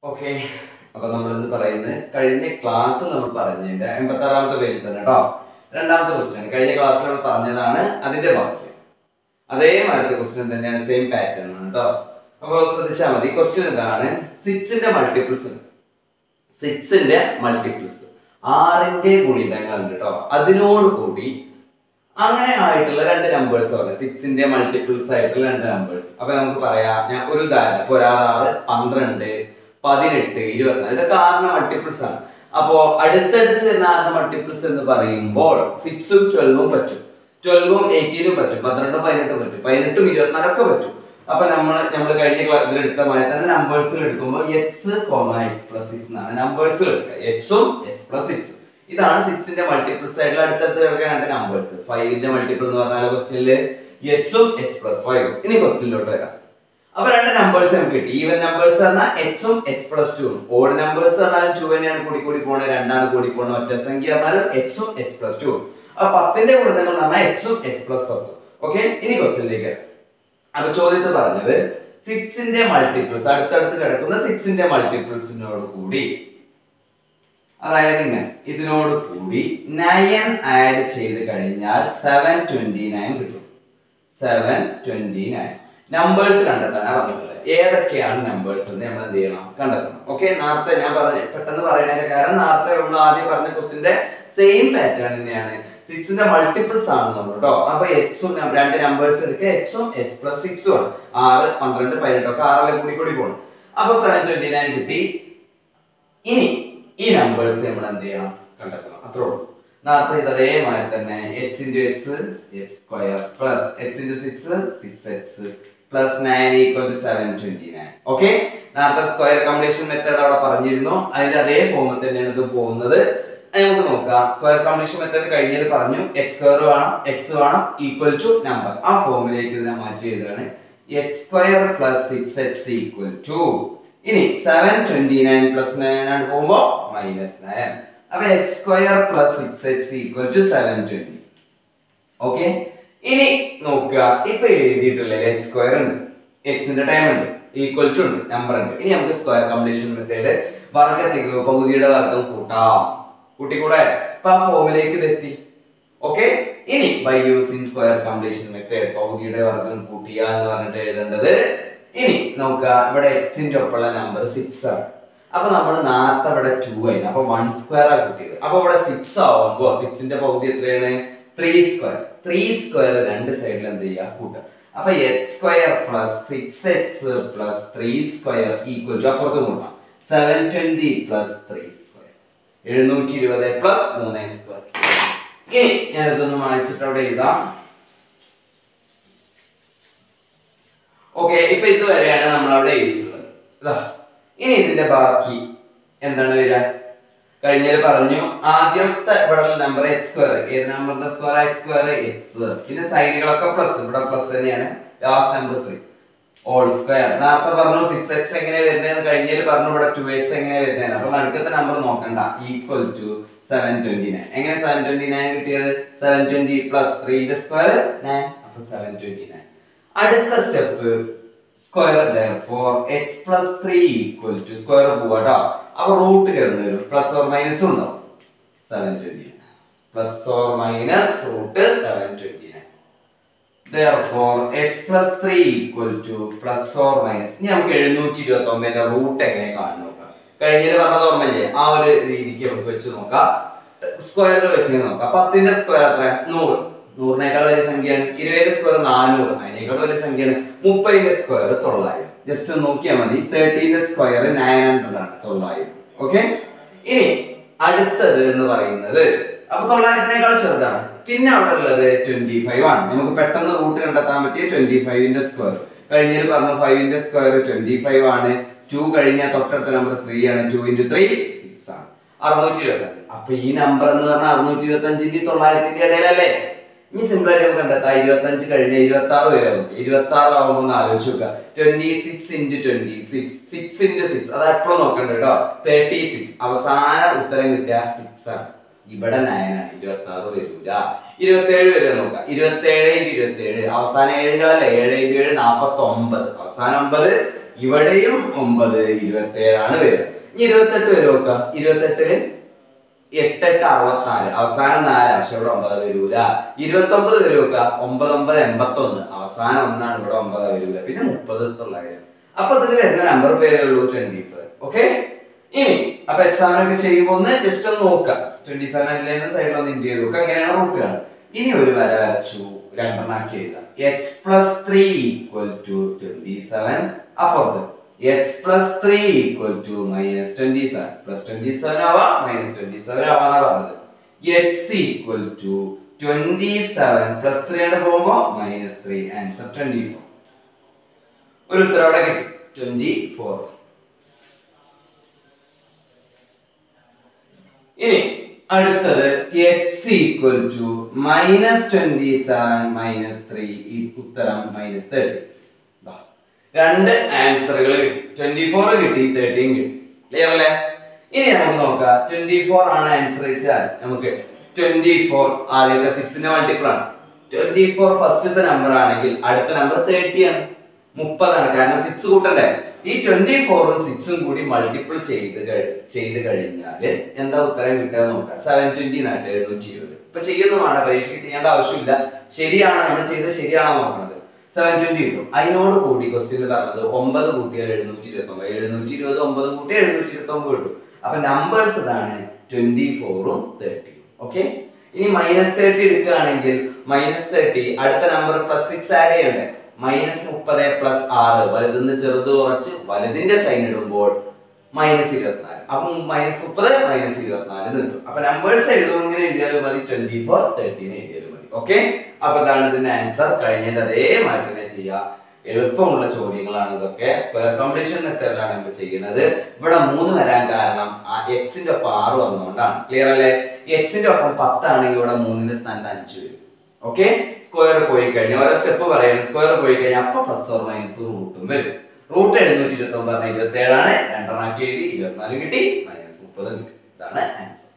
okay അപ്പൊ നമ്മൾ ഇന്ന് പറയുന്നത് കഴിഞ്ഞ ക്ലാസ്സിൽ നമ്മൾ പറഞ്ഞതിന്റെ എൺപത്തി ആറാമത്തെ പേജിൽ തന്നെ കേട്ടോ രണ്ടാമത്തെ ക്വസ്റ്റ്യൻ കഴിഞ്ഞ ക്ലാസ്സിൽ നമ്മൾ പറഞ്ഞതാണ് അതിന്റെ ബാക്കി അതേമാതിരത്തെ ക്വസ്റ്റ്യൻ തന്നെയാണ് സെയിം പാറ്റേൺ ആണ് കേട്ടോ അപ്പോൾ ശ്രദ്ധിച്ചാൽ മതി ക്വസ്റ്റ്യൻ എന്താണ് സിക്സിന്റെ മൾട്ടിപ്പിൾസ് സിക്സിന്റെ മൾട്ടിപ്പിൾസ് ആറിന്റെ ഗുണിതങ്ങൾ ഉണ്ട് കേട്ടോ അതിനോട് കൂടി അങ്ങനെ ആയിട്ടുള്ള രണ്ട് നമ്പേഴ്സ് പറയാം സിക്സിന്റെ മൾട്ടിപ്പിൾസ് ആയിട്ടുള്ള രണ്ട് നമ്പേഴ്സ് അപ്പൊ നമുക്ക് പറയാം ഞാൻ ഒരു ഉദാഹരണം ഇപ്പൊ ഒരാറ് പന്ത്രണ്ട് പതിനെട്ട് ഇരുപത്തിനാല് ഇതൊക്കെ ആറിന്റെ മൾട്ടിപ്പിൾസ് ആണ് അപ്പോ അടുത്തടുത്ത് വരുന്ന ആറിന്റെ മൾട്ടിപ്പിൾസ് എന്ന് പറയുമ്പോൾ സിക്സും ട്വൽവും പറ്റും ട്വൽവും എയ്റ്റീനും പറ്റും പന്ത്രണ്ടും പതിനെട്ടും പറ്റും പതിനെട്ടും ഇരുപത്തിനാലൊക്കെ പറ്റും അപ്പൊ നമ്മൾ നമ്മൾ കഴിഞ്ഞ ക്ലാസ്സിൽ എടുത്ത മാതിരി തന്നെ നമ്പേഴ്സിൽ എടുക്കുമ്പോൾ X comma X plus six എന്നാണ് നമ്പേഴ്സിൽ എടുക്കുക എക്സും എക്സ് പ്ലസ് സിക്സും ഇതാണ് സിക്സിന്റെ മൾട്ടിപ്പിൾസ് ആയിട്ടുള്ള അടുത്തടുത്ത് കിടക്കുന്ന രണ്ട് നമ്പേഴ്സ് ഫൈവിന്റെ മൾട്ടിപ്പിൾ എന്ന് പറഞ്ഞാൽ ക്വസ്റ്റ്യനില് എക്സും എക്സ് പ്ലസ് ഫൈവ് ഇനി ക്വസ്റ്റ്യനിലോട്ട് വരാം അപ്പൊ രണ്ട് നമ്പേഴ്സ് നമുക്ക് കിട്ടി ഈവൻ നമ്പേഴ്സ് പറഞ്ഞാൽ എക്സും X plus two odd numbers പറഞ്ഞാലും ടു തന്നെയാണ് കൂടി കൂടി പോണത് രണ്ടാണ് കൂടി പോണത് ഒറ്റ സംഖ്യ പറഞ്ഞാലും എക്സും എക്സ് പ്ലസ് ടു അപ്പൊ പത്തിന്റെ ഗുണിതങ്ങൾ എന്ന് പറഞ്ഞാൽ എക്സും എക്സ് പ്ലസ് പത്തും ഓക്കെ ഇനി ക്വസ്റ്റ്യനിലേക്ക് അപ്പൊ ചോദ്യത്തിൽ പറഞ്ഞത് സിക്സിന്റെ മൾട്ടിപ്പിൾസ് അടുത്തടുത്ത് കിടക്കുന്ന സിക്സിന്റെ മൾട്ടിപ്പിൾസിനോട് കൂടി അതായത് ഇങ്ങനെ ഇതിനോട് കൂടി നയൻ ആഡ് ചെയ്ത് കഴിഞ്ഞാൽ സെവൻ ട്വന്റി നയൻ കിട്ടും സെവൻ ട്വന്റി നയൻ നമ്പേഴ്സ് കണ്ടെത്താനാണ് പറഞ്ഞിട്ടുള്ളത് ഏതൊക്കെയാണ് നമ്പേഴ്സ് എന്ന് നമ്മൾ എന്ത് ചെയ്യണം കണ്ടെത്തണം ഓക്കെ നേരത്തെ ഞാൻ പറഞ്ഞ പെട്ടെന്ന് പറയുന്നതിന്റെ കാരണം നേരത്തെ ഉള്ള ആദ്യം പറഞ്ഞ ക്വസ്റ്റിന്റെ സെയിം പാറ്റേൺ തന്നെയാണ് സിക്സിന്റെ മൾട്ടിപ്പിൾസ് ആണ് നമ്മൾ കേട്ടോ അപ്പൊ എക്സും രണ്ട് നമ്പേഴ്സ് എടുക്കുക എക്സും എക്സ് പ്ലസ് സിക്സും ആണ് ആറ് പന്ത്രണ്ട് പതിനെട്ട് ഒക്കെ ആറിലെ കൂടി കൂടി പോകണം അപ്പൊ സെവൻ ട്വന്റി നയൻ കിട്ടി ഇനി ഈ നമ്പേഴ്സ് നമ്മൾ എന്ത് ചെയ്യണം കണ്ടെത്തണം അത്രേ ഉള്ളൂ നേരത്തെ ഇത് അതേമാതിരി തന്നെ X into X X square plus X into six six X plus nine equal to seven twenty nine okay നേരത്തെ സ്ക്വയർ കംപ്ലീഷൻ മെത്തേഡ് അവിടെ പറഞ്ഞിരുന്നു അതിന്റെ അതേ ഫോമിൽ തന്നെയാണ് ഇത് പോകുന്നത് അത് നമുക്ക് നോക്കാം സ്ക്വയർ കംപ്ലീഷൻ മെത്തേഡ് കഴിഞ്ഞത് പറഞ്ഞു എക്സ് സ്ക്വയർ വേണം എക്സ് വേണം ഈക്വൽ ടു നമ്പർ ആ ഫോമിലേക്ക് ഇതിനെ മാറ്റി എഴുതുകയാണ് X square plus six X equal to ഇനി seven twenty nine plus nine ആണ് പോകുമ്പോ മൈനസ് നയൻ അപ്പൊ X square plus six X equal to seven twenty okay ഇനി നോക്കുക ഇപ്പൊ എഴുതിയിട്ടില്ലേ എക്സ് സ്ക്വയർ ഉണ്ട് എക്സിന്റെ ടൈം ഉണ്ട് ഈക്വൽ ടു ഉണ്ട് നമ്പർ ഉണ്ട് ഇനി നമുക്ക് സ്ക്വയർ കംപ്ലീഷൻ മെത്തേഡ് വർഗത്തേക്ക് പകുതിയുടെ വർഗം കൂട്ടാം കൂട്ടിക്കൂടെ ഇപ്പൊ ആ ഫോമിലേക്ക് ഇതെത്തി ഓക്കെ ഇനി by using square completion method പകുതിയുടെ വർഗം കൂട്ടിയ എന്ന് പറഞ്ഞിട്ട് എഴുതേണ്ടത് ഇനി നോക്കുക ഇവിടെ എക്സിന്റെ ഒപ്പമുള്ള നമ്പർ സിക്സ് ആണ് അപ്പൊ നമ്മൾ നേരത്തെ ഇവിടെ ടു ആയിരുന്നു അപ്പൊ വൺ സ്ക്വയർ ആ കിട്ടിയത് അപ്പൊ ഇവിടെ സിക്സ് ആവുമ്പോ സിക്സിന്റെ പകുതി എത്രയാണ് ത്രീ സ്ക്വയർ ത്രീ സ്ക്വയർ രണ്ട് സൈഡിൽ എന്ത് ചെയ്യുക കൂട്ടുക അപ്പൊ X square plus six X plus three square equal to അപ്പുറത്ത് കൂട്ടാം seven twenty plus three square എഴുന്നൂറ്റി ഇരുപത് പ്ലസ് മൂന്ന് സ്ക്വയർ ഇനി ഞാനിതൊന്ന് വായിച്ചിട്ട് അവിടെ എഴുതാം ഓക്കെ ഇപ്പൊ ഇതുവരെയാണ് നമ്മൾ അവിടെ എഴുതിയിട്ടുള്ളത് ഇതാ ഇനി ഇതിന്റെ ബാക്കി എന്താണ് വരിക കഴിഞ്ഞാൽ പറഞ്ഞു ആദ്യത്തെ ഇവിടെ നമ്പർ എക്സ് സ്ക്വയർ ഏത് നമ്പറിന്റെ സ്ക്വയർ എക്സ് സ്ക്വയർ എക്സ് പിന്നെ സൈനുകളൊക്കെ പ്ലസ് ഇവിടെ പ്ലസ് തന്നെയാണ് last number three whole square നേരത്തെ പറഞ്ഞു സിക്സ് എക്സ് എങ്ങനെ വരുന്നതെന്ന് കഴിഞ്ഞാൽ പറഞ്ഞു ഇവിടെ ടു എക്സ് എങ്ങനെ വരുന്നതെന്ന് അപ്പൊ നടുക്കത്തെ നമ്പർ നോക്കണ്ട equal to seven twenty nine എങ്ങനെ സെവൻ ട്വന്റി നയൻ കിട്ടിയത് സെവൻ ട്വന്റി പ്ലസ് ത്രീന്റെ സ്ക്വയർ നയൻ അപ്പൊ സെവൻ ട്വന്റി നയൻ അടുത്ത step square for X plus three equal to square പോവാട്ടോ അപ്പൊ റൂട്ട് കയറുന്ന വരും പ്ലസ് ഓർ മൈനസ് ഉണ്ടാവും seven twenty plus or minus root seven twenty therefore x plus 3 equal to plus or minus ഇനി നമുക്ക് എഴുന്നൂറ്റി ഇരുപത്തി ഒമ്പതിന്റെ റൂട്ട് എങ്ങനെ കാണുന്നു നോക്കാം കഴിഞ്ഞതിൽ പറഞ്ഞത് ഓർമ്മയില്ലേ ആ ഒരു രീതിക്ക് നമുക്ക് വെച്ച് നോക്കാം സ്ക്വയറിൽ വെച്ച് നോക്കാം പത്തിന്റെ സ്ക്വയർ എത്ര നൂറ് നൂറിനേക്കാൾ വലിയ സംഖ്യയാണ് ഇരുപതിന്റെ സ്ക്വയർ നാനൂറ് അതിനേക്കാൾ വലിയ സംഖ്യയാണ് മുപ്പതിന്റെ സ്ക്വയർ തൊള്ളായിരം ജസ്റ്റ് നോക്കിയാൽ മതി തേർട്ടീന്റെ സ്ക്വയർ നയൻ ഹൺഡ്രഡ് ആണ് തൊള്ളായിരം ഓക്കെ ഇനി അടുത്തത് എന്ന് പറയുന്നത് അപ്പൊ തൊള്ളായിരത്തിനേക്കാൾ ചെറുതാണ് പിന്നെ അവിടെ ഉള്ളത് ട്വന്റി ഫൈവ് ആണ് നമുക്ക് പെട്ടെന്ന് റൂട്ട് കണ്ടെത്താൻ പറ്റിയ ട്വന്റി ഫൈവിന്റെ സ്ക്വയർ കഴിഞ്ഞതിൽ പറഞ്ഞു ഫൈവിന്റെ സ്ക്വയർ ട്വന്റി ഫൈവ് ആണ് ടു കഴിഞ്ഞാൽ തൊട്ടടുത്ത നമ്പർ ത്രീ ആണ് ടു ഇൻറ്റു ത്രീ സിക്സ് ആണ് അറുന്നൂറ്റി ഇരുപത്തി അപ്പൊ ഈ നമ്പർ എന്ന് പറഞ്ഞാൽ അറുന്നൂറ്റി ഇരുപത്തി അഞ്ചിന്റെ തൊള്ളായിരത്തിന്റെ ഇടയിലല്ലേ ഇനി സിമ്പിൾ ആയിട്ട് നമുക്ക് കണ്ടെത്താം ഇരുപത്തി അഞ്ച് കഴിഞ്ഞ ഇരുപത്തി ആറ് വരെ നമുക്ക് ഇരുപത്തി ആറ് ആവുമ്പോൾ ഒന്ന് ആലോചിച്ച് നോക്കുക twenty six into twenty six six into six അത് എപ്പോഴും നോക്കണ്ട കേട്ടോ തേർട്ടി സിക്സ് അവസാന ഉത്തരം കിട്ടിയ സിക്സ് ആണ് ഇവിടെ നയനാണ് ഇരുപത്തി ആറ് വരൂല ഇരുപത്തി ഏഴ് വരെ നോക്കാം ഇരുപത്തി ഏഴ് ഇൻറ്റു ഇരുപത്തി ഏഴ് അവസാന ഏഴുകളല്ലേ ഏഴ് ഇൻറ്റു ഏഴ് നാപ്പത്തി ഒമ്പത് അവസാനം ഒമ്പത് ഇവിടെയും ഒമ്പത് ഇരുപത്തി ഏഴാണ് വരിക ഇനി ഇരുപത്തെട്ട് വരെ നോക്കാം ഇരുപത്തെട്ടില് എട്ടെട്ട് അറുപത്തിനാല് അവസാനം നാല് പക്ഷെ ഇവിടെ ഒമ്പത് വരൂല ഇരുപത്തി ഒമ്പത് വരെ നോക്കുക ഒമ്പത് ഒമ്പത് എൺപത്തി ഒന്ന് അവസാനം ഒന്നാണ് ഇവിടെ ഒമ്പത് വരൂല പിന്നെ മുപ്പത് തൊള്ളായിരം അപ്പൊ ഇതിൽ വരുന്ന നമ്പർ പേരേ ഉള്ളൂ ട്വന്റി സെവൻ ഓക്കെ ഇനി അപ്പൊ എക്സാമിനൊക്കെ ചെയ്യുമ്പോൾ ഒന്ന് ജസ്റ്റ് ഒന്ന് നോക്കുക ട്വന്റി സെവൻ അല്ലേ സൈഡിൽ ഒന്ന് ഇന്ത്യ ചെയ്ത് നോക്കുക അങ്ങനെയാണ് റൂട്ട് കാണുക ഇനി ഒരു വര വരച്ചു രണ്ടെണ്ണാക്കി എഴുതാം x plus three equal to twenty seven അപ്പുറത്ത് x plus three equal to minus twenty seven plus twenty seven ആവാം മൈനസ് ട്വന്റി സെവൻ ആവാന്നാ പറഞ്ഞത് x equal to twenty seven plus three ആണ് പോകുമ്പോ minus three answer twenty four ഒരു ഉത്തരം അവിടെ കിട്ടി ട്വന്റി ഫോർ ഇനി അടുത്തത് x equal to minus twenty seven minus three ഈ ഉത്തരം മൈനസ് തേർട്ടി രണ്ട് ആൻസറുകൾ കിട്ടി ട്വന്റി ഫോർ കിട്ടി തേർട്ടീൻ കിട്ടി ക്ലിയർ അല്ലേ ഇനി നമുക്ക് നോക്കാം ട്വന്റി ഫോർ ആണ് ആൻസർ വെച്ചാൽ നമുക്ക് ട്വന്റി ഫോർ ആദ്യത്തെ സിക്സിന്റെ മൾട്ടിപ്പിൾ ആണ് ട്വന്റി ഫോർ ഫസ്റ്റത്തെ നമ്പർ ആണെങ്കിൽ അടുത്ത നമ്പർ തേർട്ടി ആണ് മുപ്പതാണ് കാരണം സിക്സ് കൂട്ടണ്ടേ ഈ ട്വന്റി ഫോറും സിക്സും കൂടി മൾട്ടിപ്പിൾ ചെയ്ത് കഴി- ചെയ്ത് കഴിഞ്ഞാല് എന്താ ഉത്തരം കിട്ടുക നോക്കാം സെവൻ ട്വന്റി നാട്ട് എഴുന്നൂറ്റി ഇരുപത് ഇപ്പൊ ചെയ്യുന്നതാണ് പരീക്ഷയ്ക്ക് ചെയ്യേണ്ട ആവശ്യമില്ല ശരിയാണോ നമ്മൾ ചെയ്തത് ശരിയാണോ നോക്കുന്നത് സെവൻ ട്വന്റി കിട്ടും അതിനോട് കൂടി ക്വസ്റ്റ്യൻ പറഞ്ഞത് ഒമ്പത് കൂട്ടിയാൽ എഴുന്നൂറ്റി ഇരുപത്തി ഒമ്പത് എഴുന്നൂറ്റി ഇരുപത് ഒമ്പത് കൂട്ടി എഴുന്നൂറ്റി ഇരുപത്തി ഒമ്പത് കിട്ടും അപ്പൊ നമ്പേഴ്സ് ഇതാണ് ട്വന്റി ഫോറും തേർട്ടിയും ഓക്കെ ഇനി മൈനസ് തേർട്ടി എടുക്കുകയാണെങ്കിൽ മൈനസ് തേർട്ടി അടുത്ത നമ്പർ പ്ലസ് സിക്സ് ആഡ് ചെയ്യണ്ടേ മൈനസ് മുപ്പത് പ്ലസ് ആറ് വലുതിന്ന് ചെറുത് കുറച്ച് വലുതിന്റെ സൈൻ ഇടുമ്പോൾ മൈനസ് ഇരുപത്തിനാല് അപ്പം മൈനസ് മുപ്പത് മൈനസ് ഇരുപത്തിനാല് എന്ന് കിട്ടും അപ്പൊ നമ്പേഴ്സ് എഴുതുമ്പോൾ ഇങ്ങനെ എഴുതിയാലും മതി ട്വന്റി ഫോർ തേർട്ടീന് എഴുതിയാലും മതി ഓക്കെ അപ്പൊ ഇതാണ് ഇതിന്റെ ആൻസർ കഴിഞ്ഞതിന്റെ അതേമാതിരി തന്നെ ചെയ്യാം എളുപ്പമുള്ള ചോദ്യങ്ങളാണ് ഇതൊക്കെ സ്ക്വയർ കോമ്പിനേഷൻ മെത്തേഡിലാണ് നമ്മൾ ചെയ്യുന്നത് ഇവിടെ മൂന്ന് വരാൻ കാരണം ആ എക്സിന്റെ ഒപ്പം ആറ് വന്നുകൊണ്ടാണ് ക്ലിയർ അല്ലേ എക്സിന്റെ ഒപ്പം പത്താണെങ്കിൽ ഇവിടെ മൂന്നിന്റെ സ്ഥാനത്ത് അഞ്ച് വരും ഓക്കെ സ്ക്വയർ പോയി കഴിഞ്ഞാൽ ഓരോ സ്റ്റെപ്പ് പറയുന്നത് സ്ക്വയർ പോയി കഴിഞ്ഞാൽ അപ്പൊ പ്ലസ് ഓർ മൈനസ് റൂട്ടും വരും റൂട്ട് എഴുന്നൂറ്റി ഇരുപത്തി ഒമ്പത് ഇരുപത്തി ഏഴാണ് രണ്ടെണ്ണാക്കി എഴുതി ഇരുപത്തിനാല് കിട്ടി മൈനസ് മുപ്പത് കിട്ടി ഇതാണ് ആൻസർ